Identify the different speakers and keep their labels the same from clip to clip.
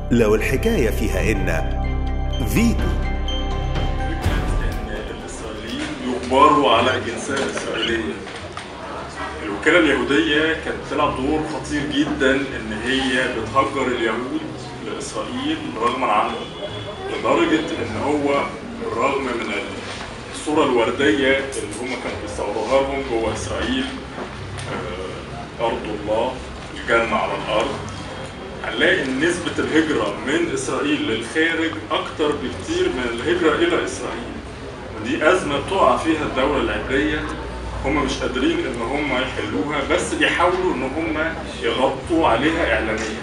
Speaker 1: لو الحكاية فيها إن فيتو
Speaker 2: ان الاسرائيليين يجبروا على الجنسيه الاسرائيليه الوكاله اليهوديه كانت بتلعب دور خطير جدا ان هي بتهجر اليهود لاسرائيل رغما عنهم لدرجه ان هو بالرغم من الصوره الورديه اللي هم كانوا بيصوروها لهم جوه اسرائيل آه، ارض الله الجنه على الارض هنلاقي ان نسبة الهجرة من إسرائيل للخارج أكتر بكتير من الهجرة إلى إسرائيل ودي أزمة بتقع فيها الدولة العبرية هم مش قادرين إن هم يحلوها بس بيحاولوا إن هم يغطوا عليها إعلاميا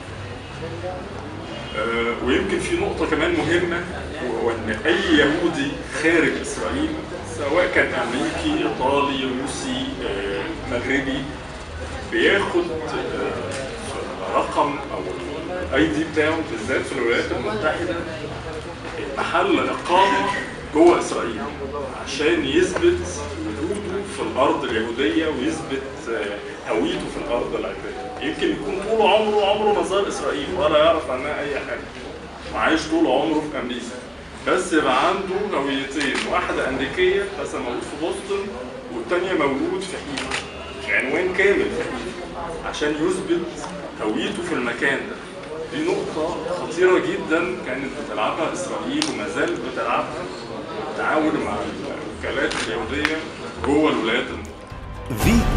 Speaker 2: آه، ويمكن في نقطة كمان مهمة وهو إن أي يهودي خارج إسرائيل سواء كان أمريكي إيطالي روسي آه، مغربي بياخد آه، رقم او الاي دي بتاعه بالذات في الولايات المتحده محل اقامه جوه اسرائيل عشان يثبت وجوده في الارض اليهوديه ويثبت آه، هويته في الارض العبريه يمكن يكون طول عمره عمره ما زار اسرائيل ولا يعرف عنها اي حاجه وعايش طول عمره في امريكا بس يبقى عنده هويتين واحده امريكيه مثلا مولود في بوسطن والتانيه مولود في حيفا في عنوان كامل في حيفا عشان يثبت هويته في المكان ده دي نقطة خطيرة جدا كانت بتلعبها إسرائيل وما زالت بتلعبها بالتعاون مع الوكالات اليهودية جوه الولايات المتحدة
Speaker 1: فيتو